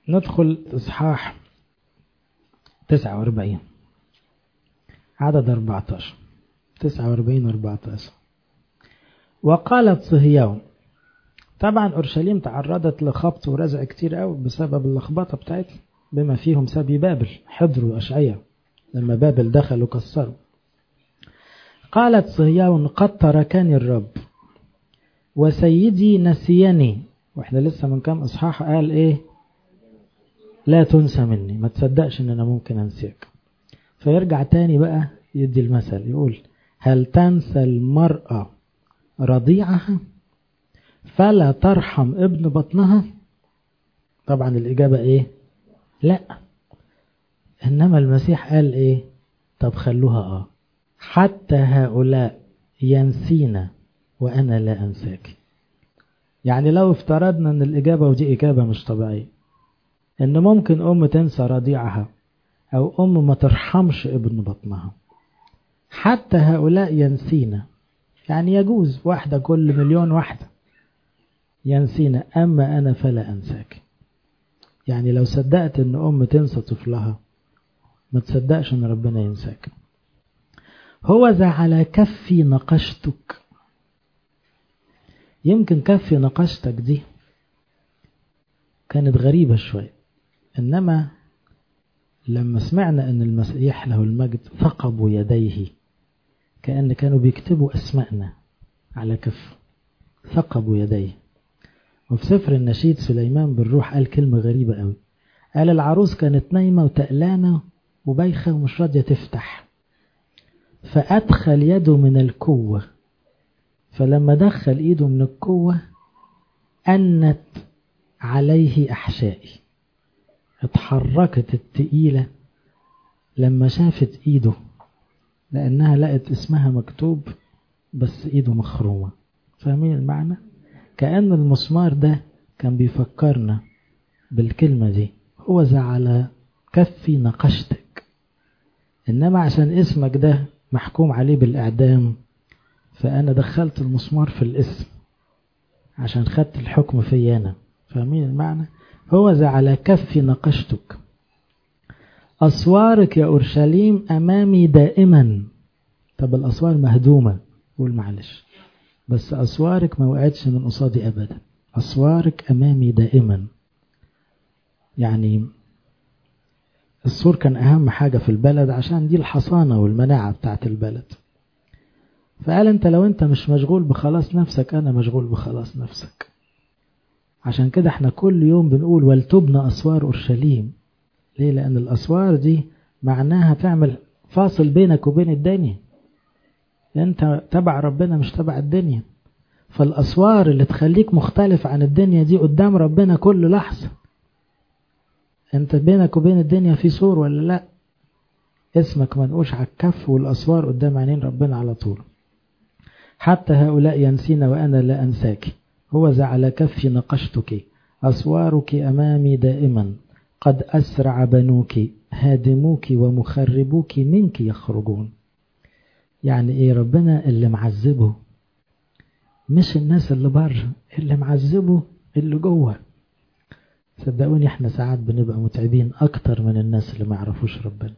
ندخل إصحاح 49 عدد 14 49 14 وقالت صهيون طبعا أورشليم تعرضت لخبط ورزع كتير قوي بسبب اللخبطة بتاعتها بما فيهم سبي بابل حضروا أشعية لما بابل دخلوا كسروا قالت صهيون قد تركني الرب وسيدي نسيني واحنا لسه من كام اصحاح قال ايه لا تنسى مني ما تصدقش ان انا ممكن انساك فيرجع تاني بقى يدي المثل يقول هل تنسى المرأة رضيعها فلا ترحم ابن بطنها طبعا الإجابة إيه لا إنما المسيح قال إيه طب خلوها آه حتى هؤلاء ينسينا وأنا لا أنساك يعني لو افترضنا أن الإجابة ودي إجابة مش طبيعية أن ممكن أم تنسى رضيعها أو أم ما ترحمش ابن بطنها حتى هؤلاء ينسينا يعني يجوز واحدة كل مليون واحدة ينسينا أما أنا فلا أنساك يعني لو صدقت أن أم تنسى طفلها ما تصدقش أن ربنا ينساك هو ذا على كفي نقشتك يمكن كفي نقشتك دي كانت غريبة شوية إنما لما سمعنا أن المسيح له المجد ثقبوا يديه كأن كانوا بيكتبوا أسماءنا على كف ثقبوا يديه وفي سفر النشيد سليمان بالروح قال كلمة غريبة قوي قال العروس كانت نايمة وتقلانة وبايخة ومش راضية تفتح فأدخل يده من الكوة فلما دخل ايده من الكوة أنت عليه أحشائي اتحركت التقيلة لما شافت ايده لأنها لقت اسمها مكتوب بس ايده مخرومة فاهمين المعنى؟ كأن المسمار ده كان بيفكرنا بالكلمة دي هو ذا على كفي نقشتك إنما عشان اسمك ده محكوم عليه بالإعدام فأنا دخلت المسمار في الاسم عشان خدت الحكم في أنا فاهمين المعنى هو ذا على كفي نقشتك أسوارك يا أورشليم أمامي دائما طب الأسوار مهدومة قول معلش بس أسوارك ما وقعتش من قصادي أبدا أسوارك أمامي دائما يعني السور كان أهم حاجة في البلد عشان دي الحصانة والمناعة بتاعت البلد فقال أنت لو أنت مش مشغول بخلاص نفسك أنا مشغول بخلاص نفسك عشان كده احنا كل يوم بنقول ولتبنى أسوار أورشليم ليه لأن الأسوار دي معناها تعمل فاصل بينك وبين الدنيا انت تبع ربنا مش تبع الدنيا فالأسوار اللي تخليك مختلف عن الدنيا دي قدام ربنا كل لحظة انت بينك وبين الدنيا في سور ولا لا اسمك منقوش على الكف والأسوار قدام عينين ربنا على طول حتى هؤلاء ينسين وأنا لا أنساك هو ذا على كفي نقشتك أسوارك أمامي دائما قد أسرع بنوك هادموك ومخربوك منك يخرجون يعني ايه ربنا اللي معذبه مش الناس اللي بره اللي معذبه اللي جوه صدقوني احنا ساعات بنبقى متعبين اكتر من الناس اللي ما يعرفوش ربنا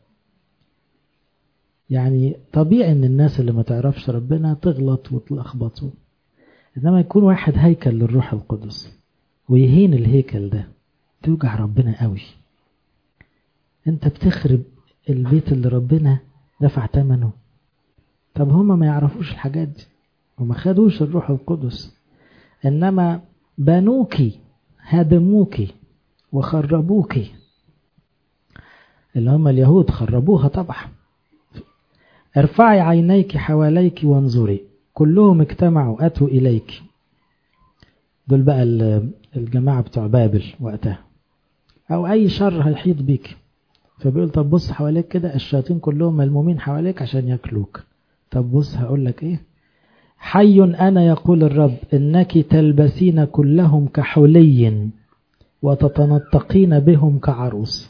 يعني طبيعي ان الناس اللي ما تعرفش ربنا تغلط وتلخبطوا انما يكون واحد هيكل للروح القدس ويهين الهيكل ده توجع ربنا قوي انت بتخرب البيت اللي ربنا دفع ثمنه طب هما ما يعرفوش الحاجات دي وما خدوش الروح القدس انما بنوكي هدموكي وخربوكي اللي هم اليهود خربوها طبعا ارفعي عينيك حواليك وانظري كلهم اجتمعوا اتوا اليك دول بقى الجماعة بتوع بابل وقتها او اي شر هيحيط بيك فبيقول طب بص حواليك كده الشياطين كلهم ملمومين حواليك عشان ياكلوك طب بص هقول لك ايه حي انا يقول الرب انك تلبسين كلهم كحلي وتتنطقين بهم كعروس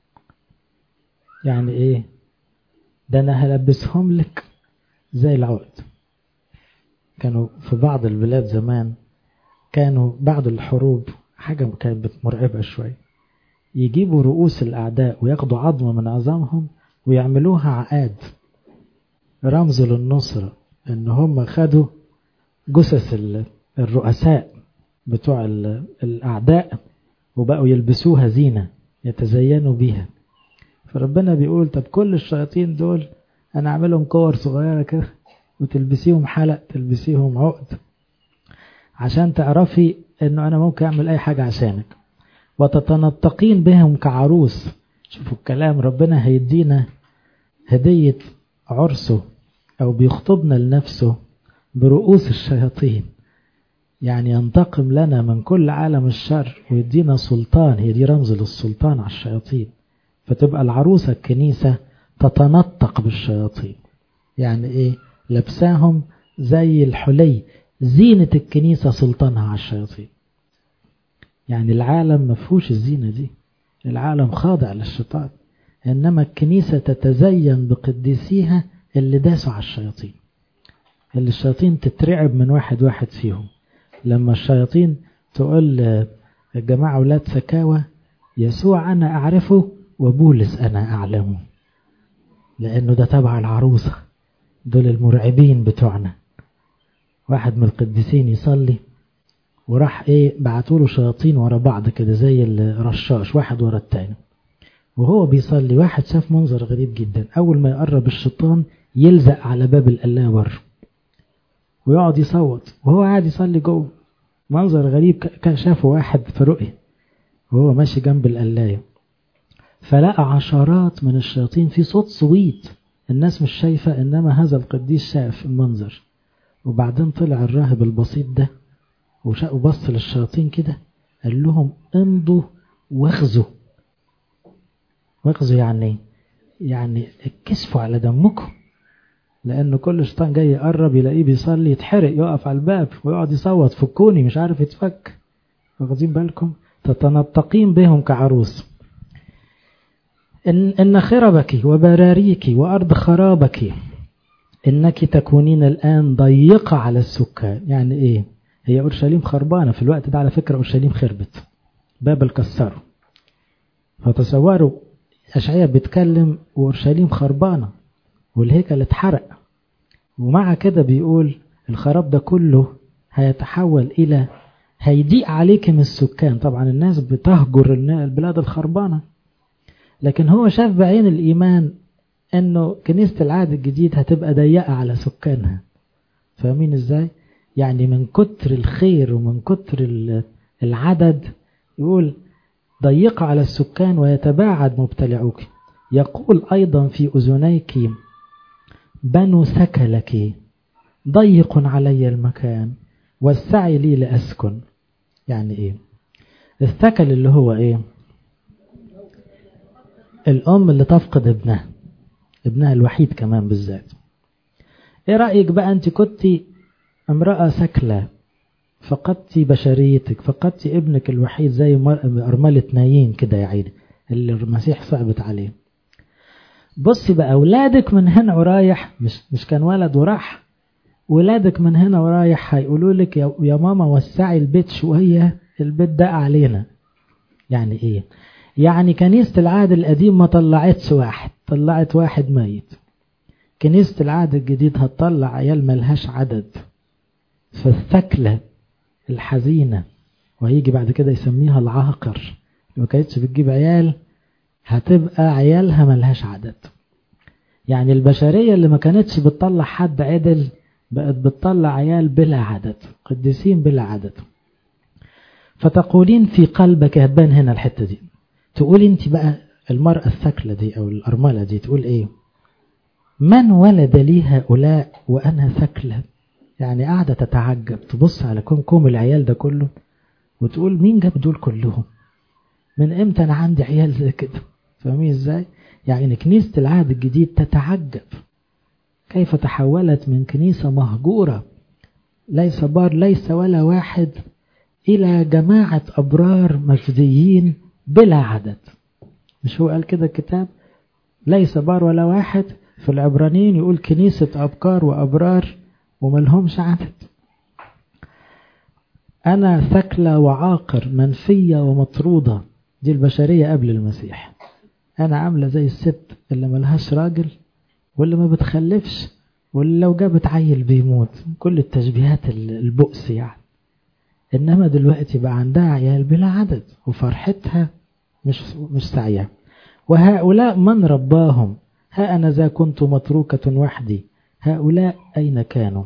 يعني ايه ده انا هلبسهم لك زي العقد كانوا في بعض البلاد زمان كانوا بعد الحروب حاجة كانت مرعبة شوية يجيبوا رؤوس الأعداء وياخدوا عظمة من عظامهم ويعملوها عقاد رمز للنصرة إن هم خدوا جثث الرؤساء بتوع الأعداء وبقوا يلبسوها زينة يتزينوا بيها فربنا بيقول طب كل الشياطين دول أنا أعملهم كور صغيرة كده وتلبسيهم حلق تلبسيهم عقد عشان تعرفي إنه أنا ممكن أعمل أي حاجة عشانك وتتنطقين بهم كعروس شوفوا الكلام ربنا هيدينا هدية عرسه أو بيخطبنا لنفسه برؤوس الشياطين يعني ينتقم لنا من كل عالم الشر ويدينا سلطان هي دي رمز للسلطان على الشياطين فتبقى العروسة الكنيسة تتنطق بالشياطين يعني ايه لبساهم زي الحلي زينة الكنيسة سلطانها على الشياطين يعني العالم مفهوش الزينة دي العالم خاضع للشيطان إنما الكنيسة تتزين بقديسيها اللي داسوا على الشياطين اللي الشياطين تترعب من واحد واحد فيهم لما الشياطين تقول الجماعة أولاد سكاوى يسوع أنا أعرفه وبولس أنا أعلمه لأنه ده تبع العروسة دول المرعبين بتوعنا واحد من القديسين يصلي وراح ايه بعتوا له شياطين ورا بعض كده زي الرشاش واحد ورا التاني وهو بيصلي واحد شاف منظر غريب جدا اول ما يقرب الشيطان يلزق على باب القلايه بره ويقعد يصوت وهو قاعد يصلي جوه منظر غريب كان شافه واحد في رؤية وهو ماشي جنب القلايه فلقى عشرات من الشياطين في صوت صويت الناس مش شايفة إنما هذا القديس شاف المنظر وبعدين طلع الراهب البسيط ده وبص للشياطين كده قال لهم امضوا واخذوا واخذوا يعني ايه يعني اتكسفوا على دمكم لأنه كل شيطان جاي يقرب يلاقيه بيصلي يتحرق يقف على الباب ويقعد يصوت فكوني مش عارف يتفك واخدين بالكم تتنطقين بهم كعروس إن, إن خربك وبراريك وأرض خرابك إنك تكونين الآن ضيقة على السكان يعني إيه هي أورشليم خربانة في الوقت ده على فكرة أورشليم خربت بابل كسروا فتصوروا أشعياء بيتكلم وأورشليم خربانة والهيكل اتحرق ومع كده بيقول الخراب ده كله هيتحول إلى هيضيق عليكم السكان طبعا الناس بتهجر البلاد الخربانة لكن هو شاف بعين الإيمان أنه كنيسة العهد الجديد هتبقى ضيقة على سكانها فاهمين إزاي؟ يعني من كتر الخير ومن كتر العدد يقول ضيق على السكان ويتباعد مبتلعوك يقول أيضا في أذنيك بنو سكلك ضيق علي المكان والسعي لي لأسكن يعني إيه الثكل اللي هو إيه الأم اللي تفقد ابنها ابنها الوحيد كمان بالذات ايه رأيك بقى انت كنتي امرأة سكلة فقدتي بشريتك فقدتي ابنك الوحيد زي أرملة نايين كده يا عيني اللي المسيح صعبت عليه بصي بقى أولادك من هنا ورايح مش, مش كان ولد وراح ولادك من هنا ورايح هيقولوا لك يا, يا ماما وسعي البيت شوية البيت ده علينا يعني ايه يعني كنيسة العهد القديم ما طلعتش واحد طلعت واحد ميت كنيسة العهد الجديد هتطلع عيال ملهاش عدد فالثكلة الحزينة وهيجي بعد كده يسميها العاقر لو كانتش بتجيب عيال هتبقى عيالها ملهاش عدد يعني البشرية اللي ما كانتش بتطلع حد عدل بقت بتطلع عيال بلا عدد قديسين بلا عدد فتقولين في قلبك هتبان هنا الحتة دي تقول انت بقى المرأة الثكلة دي او الأرملة دي تقول ايه من ولد لي هؤلاء وأنا ثكلة يعني قاعدة تتعجب تبص على كوم كوم العيال ده كله وتقول مين جاب دول كلهم من امتى انا عندي عيال زي كده فاهمين ازاي يعني كنيسة العهد الجديد تتعجب كيف تحولت من كنيسة مهجورة ليس بار ليس ولا واحد إلى جماعة أبرار مفديين بلا عدد مش هو قال كده الكتاب ليس بار ولا واحد في العبرانيين يقول كنيسة أبكار وأبرار وملهمش عدد أنا ثكلة وعاقر منفية ومطرودة دي البشرية قبل المسيح أنا عاملة زي الست اللي ملهاش راجل واللي ما بتخلفش واللي لو جابت عيل بيموت كل التشبيهات البؤس يعني إنما دلوقتي بقى عندها عيال بلا عدد وفرحتها مش مش سعيها وهؤلاء من رباهم ها أنا ذا كنت متروكة وحدي هؤلاء أين كانوا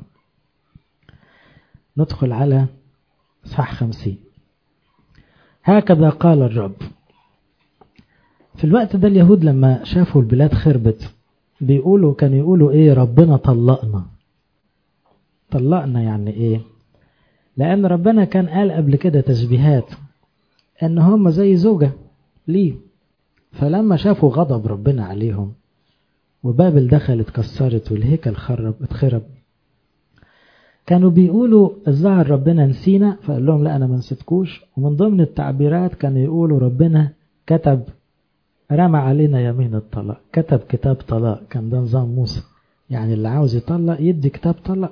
ندخل على صح خمسين هكذا قال الرب في الوقت ده اليهود لما شافوا البلاد خربت بيقولوا كانوا يقولوا ايه ربنا طلقنا طلقنا يعني ايه لان ربنا كان قال قبل كده تشبيهات ان هم زي زوجة ليه فلما شافوا غضب ربنا عليهم وبابل دخلت كسرت والهيكل خرب اتخرب كانوا بيقولوا الظاهر ربنا نسينا فقال لهم لا انا ما نسيتكوش ومن ضمن التعبيرات كانوا يقولوا ربنا كتب رمى علينا يمين الطلاق كتب كتاب طلاق كان ده نظام موسى يعني اللي عاوز يطلق يدي كتاب طلاق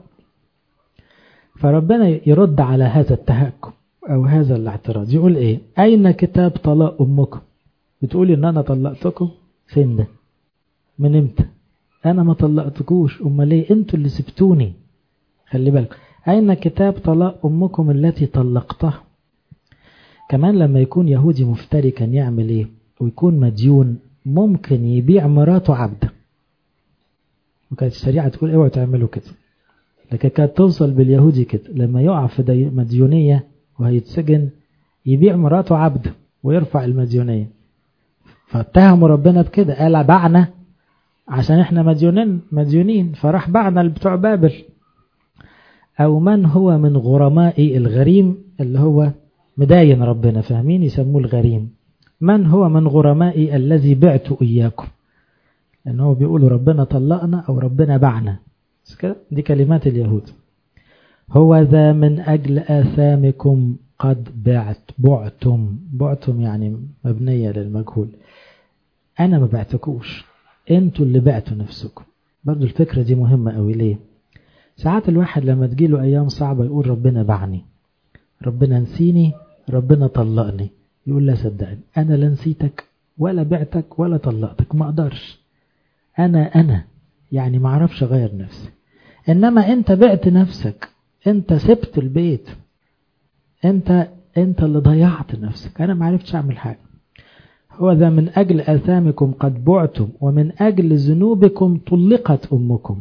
فربنا يرد على هذا التهكم او هذا الاعتراض يقول ايه اين كتاب طلاق امكم بتقولي ان انا طلقتكم فين ده من امتى انا ما طلقتكوش امال ليه انتوا اللي سبتوني خلي بالك اين كتاب طلاق امكم التي طلقتها كمان لما يكون يهودي مفتري كان يعمل ايه ويكون مديون ممكن يبيع مراته عبدا وكانت الشريعة تقول اوعوا تعملوا كده لكن كانت توصل باليهودي كده لما يقع في مديونية وهيتسجن يبيع مراته عبد ويرفع المديونية فاتهموا ربنا بكده قال بعنا عشان احنا مديونين مديونين فراح بعنا بتوع بابل او من هو من غرماء الغريم اللي هو مداين ربنا فاهمين يسموه الغريم من هو من غرمائي الذي بعت إياكم لأن هو بيقولوا ربنا طلقنا أو ربنا بعنا دي كلمات اليهود هو ذا من أجل آثامكم قد بعت بعتم بعتم يعني مبنية للمجهول أنا ما بعتكوش أنتوا اللي بعتوا نفسكم برضو الفكرة دي مهمة قوي ليه ساعات الواحد لما تجيله أيام صعبة يقول ربنا بعني ربنا نسيني ربنا طلقني يقول لا صدقني أنا لا نسيتك ولا بعتك ولا طلقتك ما أقدرش أنا أنا يعني ما أعرفش أغير نفسي إنما أنت بعت نفسك أنت سبت البيت أنت أنت اللي ضيعت نفسك أنا ما عرفتش أعمل حاجة هو ذا من أجل آثامكم قد بعتم ومن أجل ذنوبكم طلقت أمكم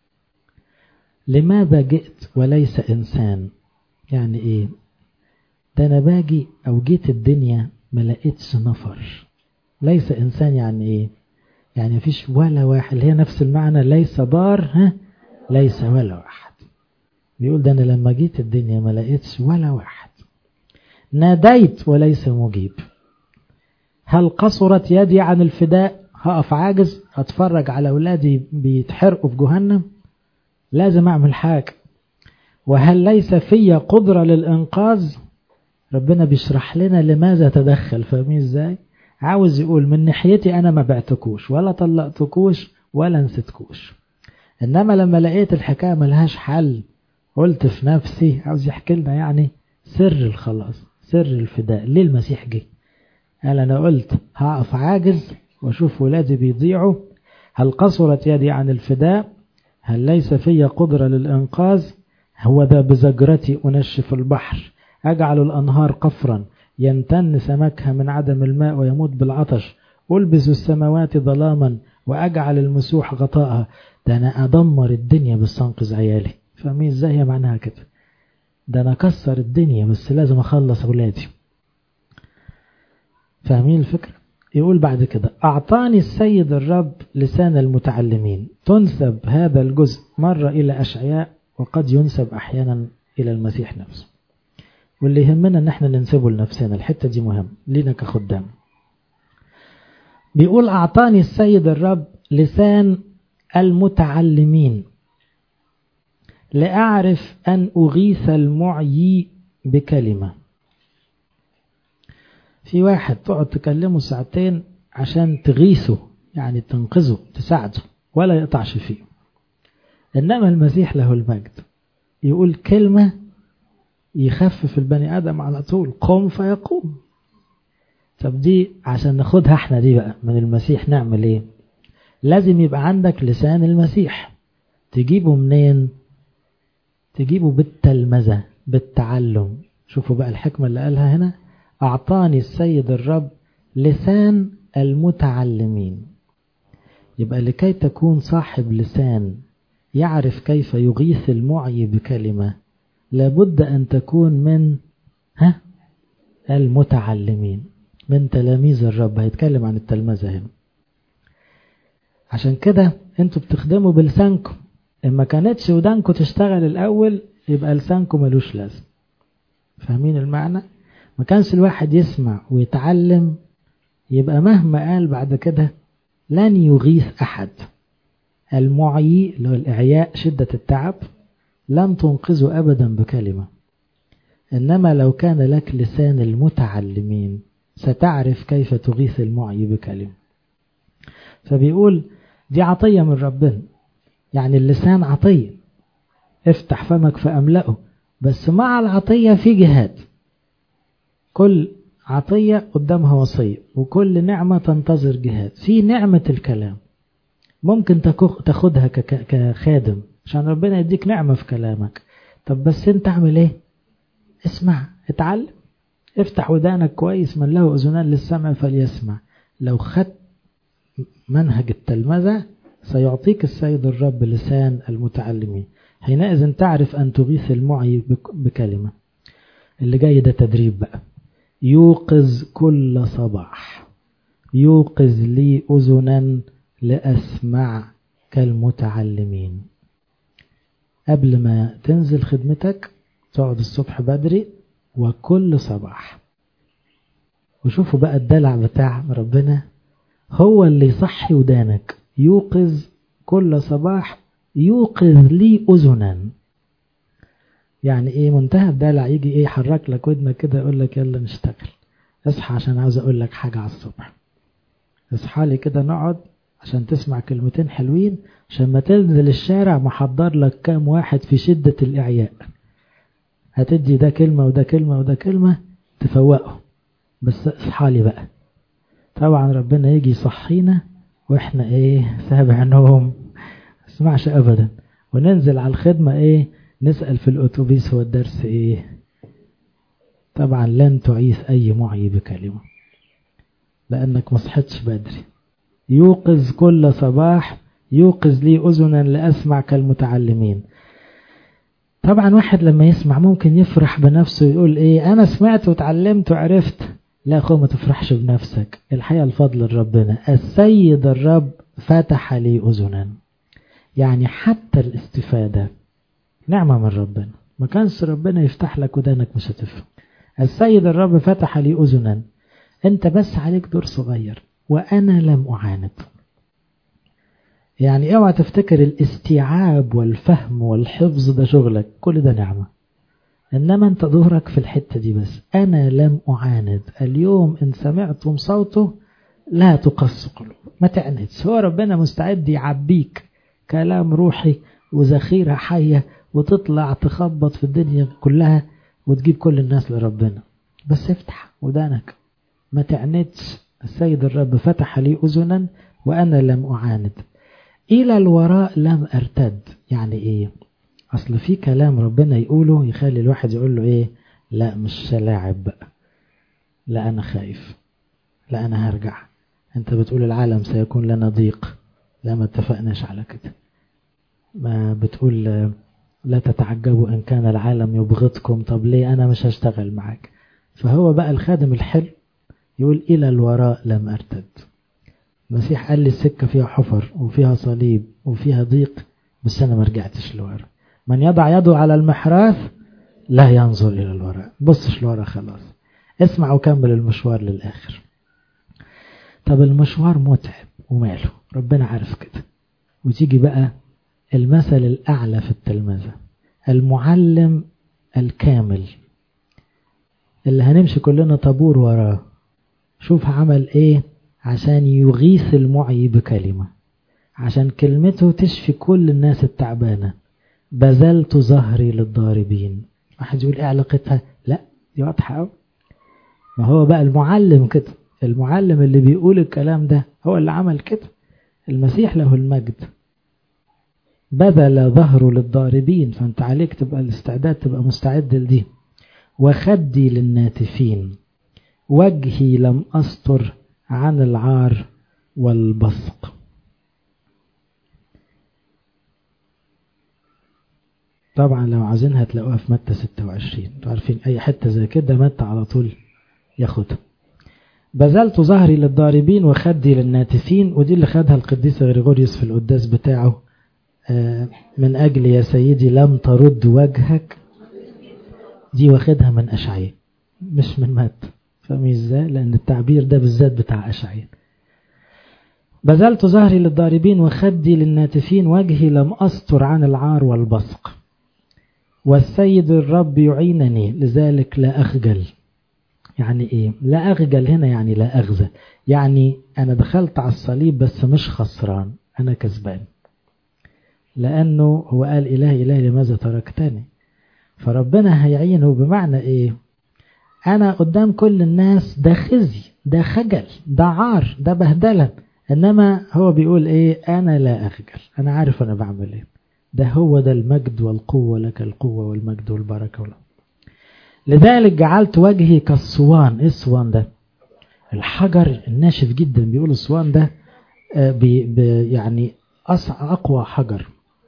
لماذا جئت وليس إنسان يعني إيه ده أنا باجي أو جيت الدنيا ما لقيتش نفر ليس إنسان يعني إيه يعني مفيش ولا واحد هي نفس المعنى ليس بار ها ليس ولا واحد بيقول ده أنا لما جيت الدنيا ما لقيتش ولا واحد ناديت وليس مجيب هل قصرت يدي عن الفداء هقف عاجز هتفرج على أولادي بيتحرقوا في جهنم لازم أعمل حاجة وهل ليس في قدرة للإنقاذ ربنا بيشرح لنا لماذا تدخل فاهمين ازاي عاوز يقول من ناحيتي انا ما بعتكوش ولا طلقتكوش ولا نسيتكوش انما لما لقيت الحكايه ملهاش حل قلت في نفسي عاوز يحكي لنا يعني سر الخلاص سر الفداء ليه المسيح جه قال انا قلت هقف عاجز واشوف ولادي بيضيعوا هل قصرت يدي عن الفداء هل ليس في قدرة للإنقاذ هو ذا بزجرتي أنشف البحر أجعل الأنهار قفرا ينتن سمكها من عدم الماء ويموت بالعطش ألبس السماوات ظلاما وأجعل المسوح غطاءها ده أنا أدمر الدنيا بس أنقذ عيالي فاهمين إزاي هي معناها كده ده أنا أكسر الدنيا بس لازم أخلص أولادي فاهمين الفكرة يقول بعد كده أعطاني السيد الرب لسان المتعلمين تنسب هذا الجزء مرة إلى أشعياء وقد ينسب أحيانا إلى المسيح نفسه واللي يهمنا ان احنا ننسبه لنفسنا الحتة دي مهم لينا كخدام بيقول اعطاني السيد الرب لسان المتعلمين لأعرف أن أغيث المعيي بكلمة في واحد تقعد تكلمه ساعتين عشان تغيثه يعني تنقذه تساعده ولا يقطعش فيه إنما المسيح له المجد يقول كلمة يخفف البني آدم على طول قم فيقوم طب دي عشان ناخدها احنا دي بقى من المسيح نعمل ايه لازم يبقى عندك لسان المسيح تجيبه منين تجيبه بالتلمذة بالتعلم شوفوا بقى الحكمة اللي قالها هنا أعطاني السيد الرب لسان المتعلمين يبقى لكي تكون صاحب لسان يعرف كيف يغيث المعي بكلمة لابد أن تكون من ها المتعلمين من تلاميذ الرب هيتكلم عن التلمذة هنا عشان كده انتوا بتخدموا بلسانكم اما كانتش ودانكم تشتغل الاول يبقى لسانكم ملوش لازم فاهمين المعنى ما كانش الواحد يسمع ويتعلم يبقى مهما قال بعد كده لن يغيث احد المعي اللي هو الاعياء شدة التعب لن تنقذه ابدا بكلمة انما لو كان لك لسان المتعلمين ستعرف كيف تغيث المعي بكلمة فبيقول دي عطية من ربنا يعني اللسان عطية افتح فمك فأملأه بس مع العطية في جهاد كل عطية قدامها وصية وكل نعمة تنتظر جهاد في نعمة الكلام ممكن تاخدها كخادم عشان ربنا يديك نعمة في كلامك طب بس انت اعمل ايه اسمع اتعلم افتح ودانك كويس من له اذنان للسمع فليسمع لو خدت منهج التلمذة سيعطيك السيد الرب لسان المتعلمين حينئذ تعرف أن تغيث المعي بكلمة اللي جاي ده تدريب بقى يوقظ كل صباح يوقظ لي أذنا لأسمع كالمتعلمين قبل ما تنزل خدمتك تقعد الصبح بدري وكل صباح وشوفوا بقى الدلع بتاع ربنا هو اللي يصحي ودانك يوقظ كل صباح يوقظ لي أذنا يعني ايه منتهى الدلع يجي ايه يحرك لك ودنك كده يقول لك يلا نشتغل اصحى عشان عاوز اقول لك حاجة على الصبح اصحى لي كده نقعد عشان تسمع كلمتين حلوين عشان ما تنزل الشارع محضر لك كام واحد في شدة الإعياء هتدي ده كلمة وده كلمة وده كلمة تفوقه بس اصحى لي بقى طبعا ربنا يجي يصحينا واحنا ايه سابع نوم اسمعش ابدا وننزل على الخدمة ايه نسأل في الاتوبيس هو الدرس ايه طبعا لن تعيث اي معي بكلمة لانك ما صحتش بدري يوقظ كل صباح يوقظ لي اذنا لاسمع كالمتعلمين طبعا واحد لما يسمع ممكن يفرح بنفسه يقول ايه انا سمعت وتعلمت وعرفت لا اخوه ما تفرحش بنفسك الحقيقة الفضل لربنا السيد الرب فتح لي اذنا يعني حتى الاستفادة نعمة من ربنا ما كانش ربنا يفتح لك ودانك مش هتفهم السيد الرب فتح لي اذنا انت بس عليك دور صغير وانا لم اعاند يعني اوعى تفتكر الاستيعاب والفهم والحفظ ده شغلك كل ده نعمة انما انت دورك في الحتة دي بس انا لم اعاند اليوم ان سمعتم صوته لا تقص قلوب ما تعندش هو ربنا مستعد يعبيك كلام روحي وذخيرة حية وتطلع تخبط في الدنيا كلها وتجيب كل الناس لربنا بس افتح ودانك ما تعنتش السيد الرب فتح لي أذنا وأنا لم أعاند إلى الوراء لم أرتد يعني إيه أصل في كلام ربنا يقوله يخلي الواحد يقول له إيه لا مش لاعب بقى لا أنا خايف لا أنا هرجع أنت بتقول العالم سيكون لنا ضيق لا ما اتفقناش على كده ما بتقول لا تتعجبوا إن كان العالم يبغضكم طب ليه أنا مش هشتغل معاك فهو بقى الخادم الحلو يقول إلى الوراء لم أرتد المسيح قال لي السكة فيها حفر وفيها صليب وفيها ضيق بس أنا ما رجعتش لورا من يضع يده على المحراث لا ينظر إلى الوراء بصش لورا خلاص اسمع وكمل المشوار للآخر طب المشوار متعب وماله ربنا عارف كده وتيجي بقى المثل الأعلى في التلمذة المعلم الكامل اللي هنمشي كلنا طابور وراه شوف عمل ايه عشان يغيث المعي بكلمة عشان كلمته تشفي كل الناس التعبانة بذلت ظهري للضاربين واحد يقول ايه علاقتها لا دي واضحة قوي ما هو بقى المعلم كده المعلم اللي بيقول الكلام ده هو اللي عمل كده المسيح له المجد بذل ظهره للضاربين فانت عليك تبقى الاستعداد تبقى مستعد لدي وخدي للناتفين وجهي لم أستر عن العار والبصق طبعا لو عايزينها هتلاقوها في متى 26 انتوا عارفين اي حته زي كده متى على طول ياخدها بذلت ظهري للضاربين وخدي للناتفين ودي اللي خدها القديس غريغوريوس في القداس بتاعه من أجل يا سيدي لم ترد وجهك دي واخدها من أشعية مش من مات فاهمين ازاي لأن التعبير ده بالذات بتاع أشعية بذلت ظهري للضاربين وخدي للناتفين وجهي لم أستر عن العار والبصق والسيد الرب يعينني لذلك لا أخجل يعني ايه لا أخجل هنا يعني لا أغزى يعني أنا دخلت على الصليب بس مش خسران أنا كسبان لأنه هو قال إله إله لماذا تركتني فربنا هيعينه بمعنى إيه أنا قدام كل الناس ده خزي ده خجل ده عار ده بهدلة إنما هو بيقول إيه أنا لا أخجل أنا عارف أنا بعمل إيه ده هو ده المجد والقوة لك القوة والمجد والبركة والله. لذلك جعلت وجهي كالصوان إيه الصوان ده الحجر الناشف جدا بيقول الصوان ده بي بي يعني أقوى حجر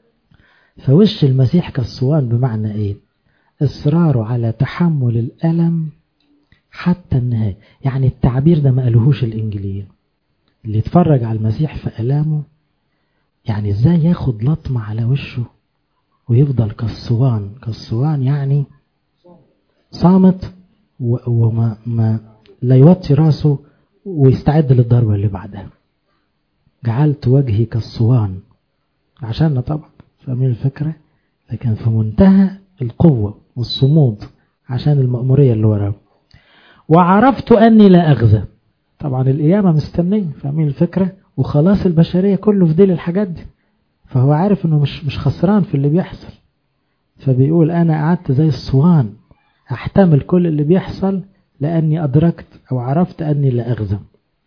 فوش المسيح كالصوان بمعنى ايه اصراره على تحمل الالم حتى النهايه يعني التعبير ده ما قالوهوش الانجيليين اللي يتفرج على المسيح في الامه يعني ازاي ياخد لطمه على وشه ويفضل كالصوان كالصوان يعني صامت وما ما لا يوطي راسه ويستعد للضربه اللي بعدها جعلت وجهي كالصوان عشاننا طبعا فاهمين الفكرة لكن في منتهى القوة والصمود عشان المأمورية اللي وراه وعرفت أني لا أغزى طبعا القيامة مستنية فاهمين الفكرة وخلاص البشرية كله في ديل الحاجات دي فهو عارف انه مش مش خسران في اللي بيحصل فبيقول انا قعدت زي الصوان احتمل كل اللي بيحصل لاني ادركت او عرفت اني لا اغزى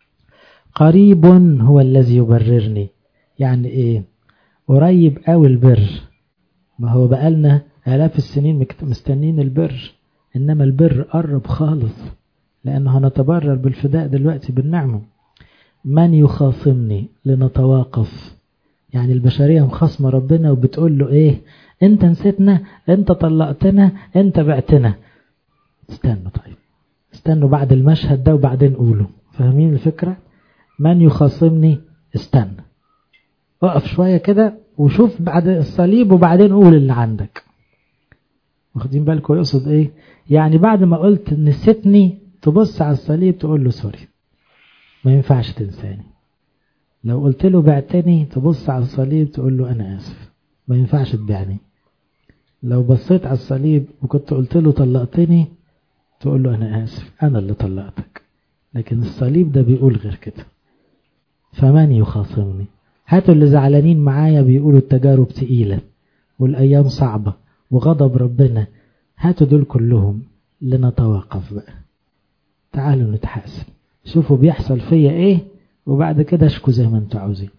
قريب هو الذي يبررني يعني ايه قريب قوي البر ما هو بقالنا آلاف السنين مستنين البر إنما البر قرب خالص لأنه هنتبرر بالفداء دلوقتي بالنعمة من يخاصمني لنتواقف يعني البشرية مخاصمة ربنا وبتقول له إيه أنت نسيتنا أنت طلقتنا أنت بعتنا استنوا طيب استنوا بعد المشهد ده وبعدين قولوا فاهمين الفكرة من يخاصمني استنى اقف شوية كده وشوف بعد الصليب وبعدين قول اللي عندك واخدين بالكم يقصد ايه يعني بعد ما قلت نسيتني تبص على الصليب تقول له سوري ما ينفعش تنساني لو قلت له بعتني تبص على الصليب تقول له انا اسف ما ينفعش تبيعني لو بصيت على الصليب وكنت قلت له طلقتني تقول له انا اسف انا اللي طلقتك لكن الصليب ده بيقول غير كده فمن يخاصمني هاتوا اللي زعلانين معايا بيقولوا التجارب تقيلة والأيام صعبة وغضب ربنا هاتوا دول كلهم لنتوقف بقى تعالوا نتحاسب شوفوا بيحصل فيا ايه وبعد كده اشكوا زي ما انتوا عاوزين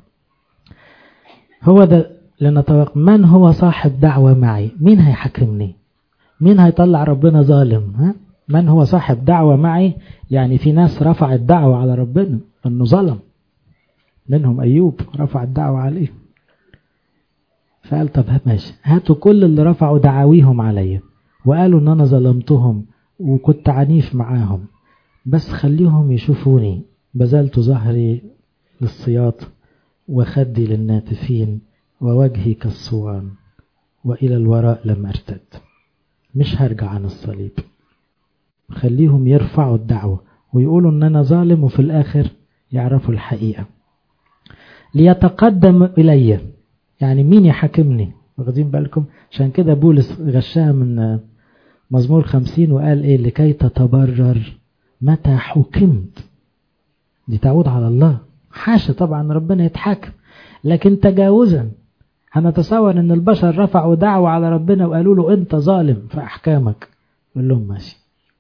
هو ده لنتوقف من هو صاحب دعوة معي مين هيحكمني مين هيطلع ربنا ظالم ها من هو صاحب دعوة معي يعني في ناس رفعت دعوة على ربنا انه ظلم منهم أيوب رفع الدعوة عليه فقال طب ماشي هاتوا كل اللي رفعوا دعاويهم عليا وقالوا ان انا ظلمتهم وكنت عنيف معاهم بس خليهم يشوفوني بذلت ظهري للصياط وخدي للناتفين ووجهي كالصوان وإلى الوراء لم أرتد مش هرجع عن الصليب خليهم يرفعوا الدعوة ويقولوا ان انا ظالم وفي الاخر يعرفوا الحقيقة ليتقدم إلي يعني مين يحاكمني واخدين بالكم عشان كده بولس غشاها من مزمور خمسين وقال ايه لكي تتبرر متى حكمت دي تعود على الله حاشا طبعا ربنا يتحاكم لكن تجاوزا هنتصور ان البشر رفعوا دعوة على ربنا وقالوا له انت ظالم في احكامك يقول لهم ماشي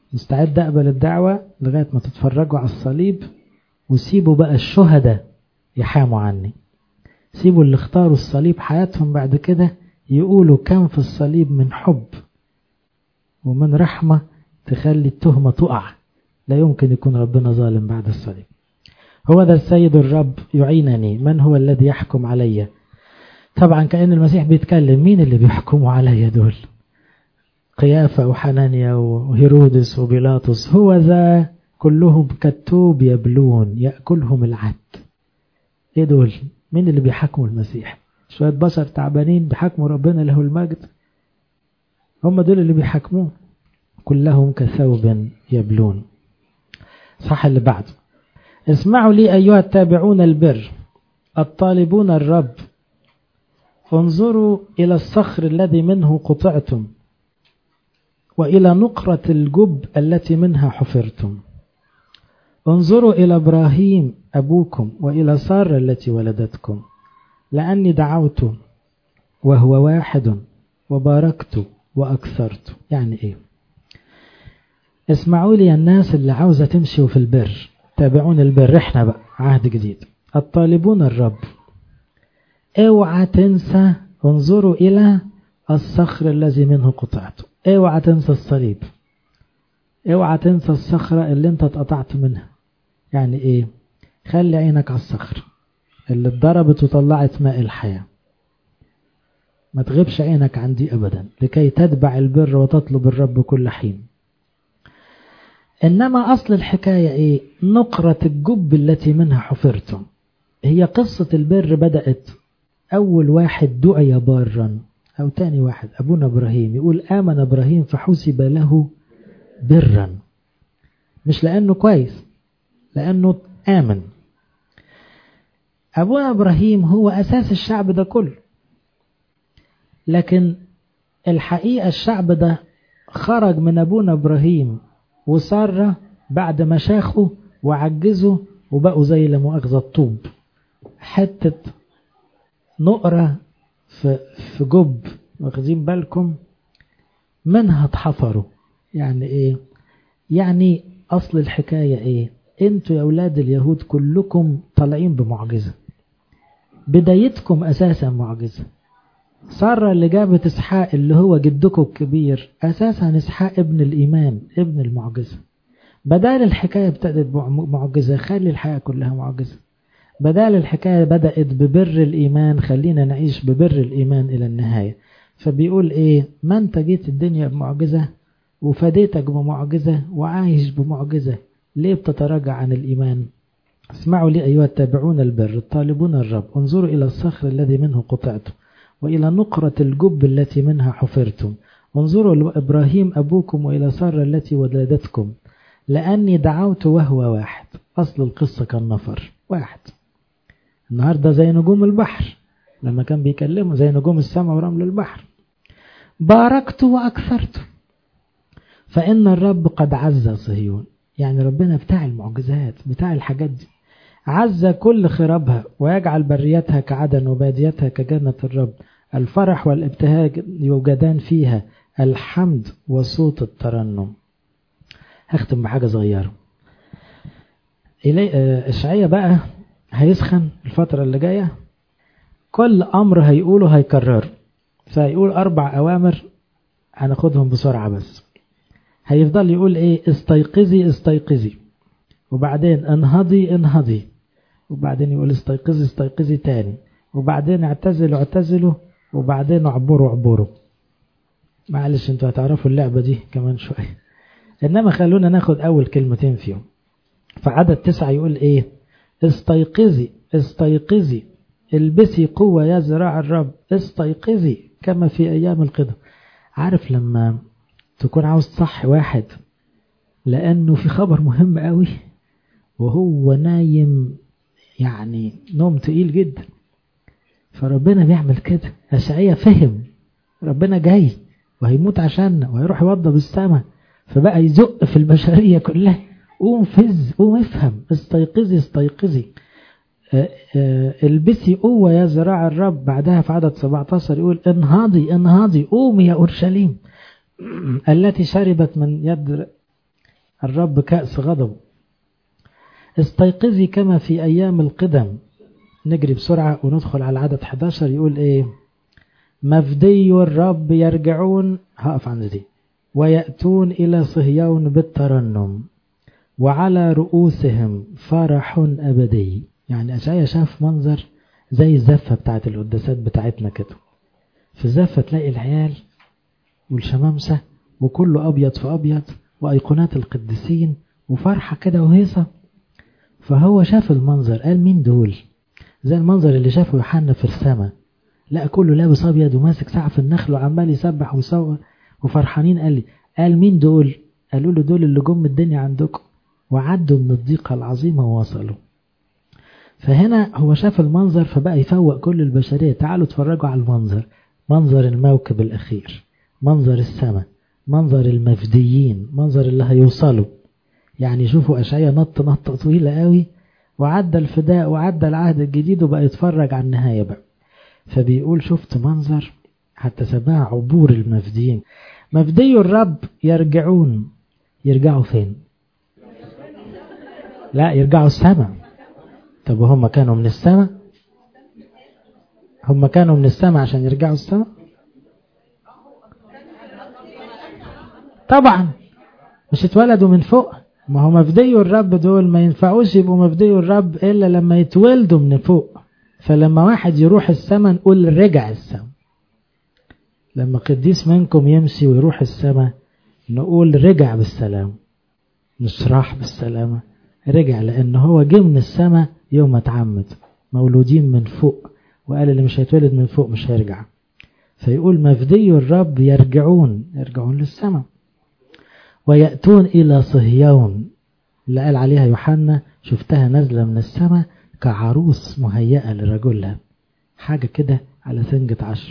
مستعد أقبل الدعوة لغاية ما تتفرجوا على الصليب وسيبوا بقى الشهداء يحاموا عني سيبوا اللي اختاروا الصليب حياتهم بعد كده يقولوا كم في الصليب من حب ومن رحمة تخلي التهمة تقع لا يمكن يكون ربنا ظالم بعد الصليب هو ذا السيد الرب يعينني من هو الذي يحكم علي طبعا كأن المسيح بيتكلم مين اللي بيحكموا علي دول قيافة وحنانيا وهيرودس وبيلاطس هو ذا كلهم كالتوب يبلون يأكلهم العد ايه دول مين اللي بيحكموا المسيح شوية بشر تعبانين بيحكموا ربنا له المجد هم دول اللي بيحكموه كلهم كثوب يبلون صح اللي بعده اسمعوا لي أيها التابعون البر الطالبون الرب انظروا إلى الصخر الذي منه قطعتم وإلى نقرة الجب التي منها حفرتم انظروا إلى إبراهيم أبوكم وإلى سارة التي ولدتكم لأني دعوت وهو واحد وباركت وأكثرت يعني إيه اسمعوا لي الناس اللي عاوزة تمشوا في البر تابعون البر احنا بقى عهد جديد الطالبون الرب اوعى تنسى انظروا إلى الصخر الذي منه قطعته اوعى تنسى الصليب اوعى تنسى الصخرة اللي انت اتقطعت منها يعني ايه خلي عينك على الصخر اللي اتضربت وطلعت ماء الحياة ما تغيبش عينك عن دي ابدا لكي تتبع البر وتطلب الرب كل حين انما اصل الحكاية ايه نقرة الجب التي منها حفرتم هي قصة البر بدأت اول واحد دعي بارا او تاني واحد ابونا ابراهيم يقول امن ابراهيم فحسب له برا مش لانه كويس لانه امن ابونا ابراهيم هو اساس الشعب ده كله لكن الحقيقة الشعب ده خرج من ابونا ابراهيم وسارة بعد ما شاخوا وعجزوا وبقوا زي لمؤاخذة الطوب حتة نقرة في, في جب واخدين بالكم منها اتحفروا يعني ايه يعني اصل الحكاية ايه انتوا يا اولاد اليهود كلكم طالعين بمعجزة بدايتكم اساسا معجزة سارة اللي جابت اسحاق اللي هو جدكم الكبير اساسا اسحاق ابن الايمان ابن المعجزة بدال الحكاية ابتدت معجزة خلي الحياة كلها معجزة بدال الحكاية بدأت ببر الإيمان خلينا نعيش ببر الإيمان إلى النهاية فبيقول إيه ما أنت جيت الدنيا بمعجزة وفديتك بمعجزة وعايش بمعجزة ليه بتتراجع عن الإيمان اسمعوا لي أيها التابعون البر الطالبون الرب انظروا إلى الصخر الذي منه قطعتم وإلى نقرة الجب التي منها حفرتم انظروا لإبراهيم أبوكم وإلى سارة التي ولدتكم لأني دعوت وهو واحد أصل القصة كان نفر واحد النهاردة زي نجوم البحر لما كان بيكلمه زي نجوم السماء ورمل البحر باركت وأكثرت فإن الرب قد عز صهيون يعني ربنا بتاع المعجزات بتاع الحاجات دي عز كل خرابها ويجعل بريتها كعدن وباديتها كجنة الرب الفرح والابتهاج يوجدان فيها الحمد وصوت الترنم هختم بحاجة صغيرة إشعية بقى هيسخن الفترة اللي جاية كل أمر هيقوله هيكرره فهيقول أربع أوامر هناخدهم بسرعة بس هيفضل يقول إيه استيقظي استيقظي وبعدين انهضي انهضي وبعدين يقول استيقظي استيقظي تاني وبعدين اعتزلوا اعتزلوا وبعدين اعبروا اعبروا معلش انتوا هتعرفوا اللعبة دي كمان شوية انما خلونا ناخد اول كلمتين فيهم فعدد تسعة يقول ايه استيقظي استيقظي البسي قوة يا زراع الرب استيقظي كما في ايام القدم عارف لما تكون عاوز تصحي واحد لانه في خبر مهم قوي وهو نايم يعني نوم تقيل جدا فربنا بيعمل كده أشعية فهم ربنا جاي وهيموت عشاننا وهيروح يوضب السماء فبقى يزق في البشرية كلها قوم فز قوم افهم استيقظي استيقظي البسي قوة يا زراع الرب بعدها في عدد 17 يقول انهضي انهضي قومي يا أورشليم التي شربت من يد الرب كأس غضب استيقظي كما في أيام القدم نجري بسرعة وندخل على عدد 11 يقول إيه مفدي الرب يرجعون هقف عند دي ويأتون إلى صهيون بالترنم وعلى رؤوسهم فرح أبدي يعني أشعيا شاف منظر زي الزفة بتاعت القداسات بتاعتنا كده في الزفة تلاقي العيال والشمامسة وكله أبيض في أبيض وأيقونات القديسين وفرحة كده وهيصة فهو شاف المنظر قال مين دول زي المنظر اللي شافه يوحنا في السماء لا كله لابس أبيض وماسك سقف النخل وعمال يسبح ويصور وفرحانين قال لي قال مين دول قالوا له دول اللي جم الدنيا عندكم وعدوا من الضيقة العظيمة ووصلوا فهنا هو شاف المنظر فبقى يفوق كل البشرية تعالوا اتفرجوا على المنظر منظر الموكب الأخير منظر السماء منظر المفديين منظر اللي هيوصلوا يعني شوفوا أشعية نط نطة طويلة قوي وعدى الفداء وعدى العهد الجديد وبقى يتفرج على النهاية بقى فبيقول شفت منظر حتى سماع عبور المفديين مفدي الرب يرجعون يرجعوا فين لا يرجعوا السماء طب وهم كانوا من السماء هم كانوا من السماء عشان يرجعوا السماء طبعا مش اتولدوا من فوق ما هو مفدي الرب دول ما ينفعوش يبقوا مفدي الرب إلا لما يتولدوا من فوق فلما واحد يروح السماء نقول رجع السماء لما قديس منكم يمشي ويروح السماء نقول رجع بالسلام مش راح بالسلامة رجع لأن هو جه من السماء يوم اتعمد مولودين من فوق وقال اللي مش هيتولد من فوق مش هيرجع فيقول مفدي الرب يرجعون يرجعون للسماء ويأتون إلى صهيون اللي قال عليها يوحنا شفتها نازلة من السماء كعروس مهيئة لرجلها حاجة كده على سنجة عشر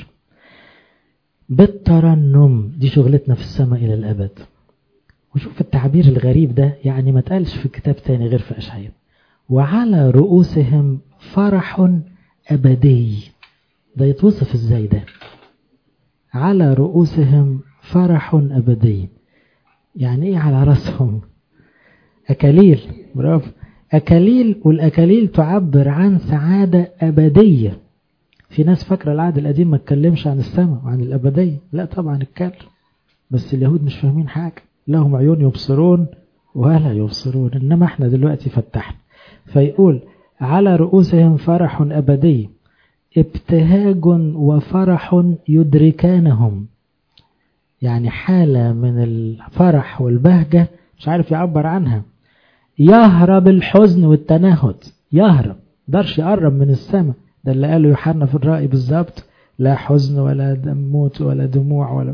بالترنم دي شغلتنا في السماء إلى الأبد وشوف التعبير الغريب ده يعني ما تقالش في كتاب تاني غير في أشعياء وعلى رؤوسهم فرح أبدي ده يتوصف ازاي ده على رؤوسهم فرح أبدي يعني ايه على رأسهم أكاليل برافو أكاليل والأكاليل تعبر عن سعادة أبدية في ناس فاكرة العهد القديم ما اتكلمش عن السماء وعن الأبدية لا طبعا اتكلم بس اليهود مش فاهمين حاجة لهم عيون يبصرون ولا يبصرون إنما احنا دلوقتي فتحنا فيقول على رؤوسهم فرح أبدي ابتهاج وفرح يدركانهم يعني حالة من الفرح والبهجة مش عارف يعبر عنها يهرب الحزن والتنهد يهرب درش يقرب من السماء ده اللي قاله يوحنا في الرأي بالظبط لا حزن ولا موت ولا دموع ولا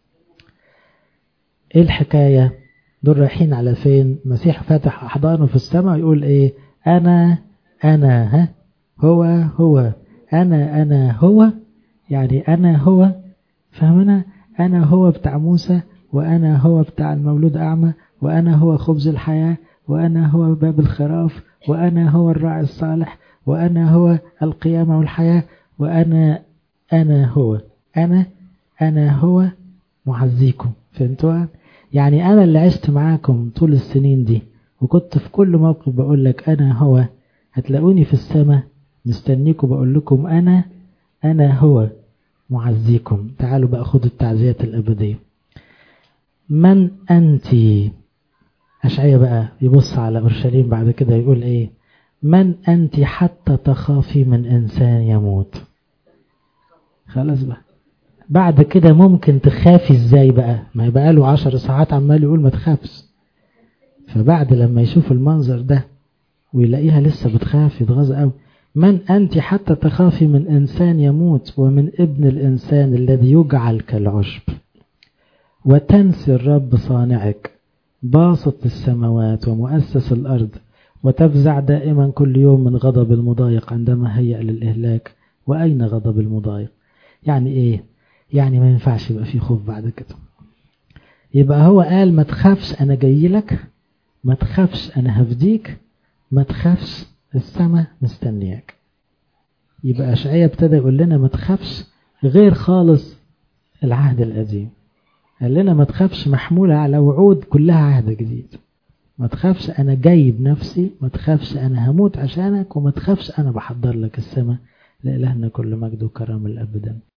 ايه الحكاية دول رايحين على فين مسيح فاتح أحضانه في السماء يقول ايه أنا أنا ها هو هو أنا أنا هو يعني أنا هو فهمنا أنا هو بتاع موسى وأنا هو بتاع المولود أعمى وأنا هو خبز الحياة وأنا هو باب الخراف وأنا هو الراعي الصالح وأنا هو القيامة والحياة وأنا أنا هو أنا أنا هو معزيكم فهمتوا يعني أنا اللي عشت معاكم طول السنين دي وكنت في كل موقف بقول لك أنا هو هتلاقوني في السماء مستنيكم بقول لكم أنا أنا هو معزيكم تعالوا بقى خدوا التعزيات الأبدية من أنت أشعية بقى يبص على أورشليم بعد كده يقول إيه من أنت حتى تخافي من إنسان يموت خلاص بقى بعد كده ممكن تخافي ازاي بقى ما يبقى له عشر ساعات عمال يقول ما تخافش فبعد لما يشوف المنظر ده ويلاقيها لسه بتخاف يتغاظ قوي من أنت حتى تخافي من إنسان يموت ومن ابن الإنسان الذي يجعل كالعشب وتنسي الرب صانعك باسط السماوات ومؤسس الأرض وتفزع دائما كل يوم من غضب المضايق عندما هيأ للإهلاك وأين غضب المضايق يعني إيه يعني ما ينفعش يبقى في خوف بعد كده يبقى هو قال ما تخافش أنا جاي لك ما تخافش أنا هفديك ما تخافش السماء مستنياك يبقى أشعية ابتدى يقول لنا ما تخافش غير خالص العهد القديم قال لنا ما تخافش محمولة على وعود كلها عهد جديد ما تخافش أنا جايب نفسي ما تخافش أنا هموت عشانك وما تخافش أنا بحضر لك السماء لإلهنا كل مجد وكرم الأبدا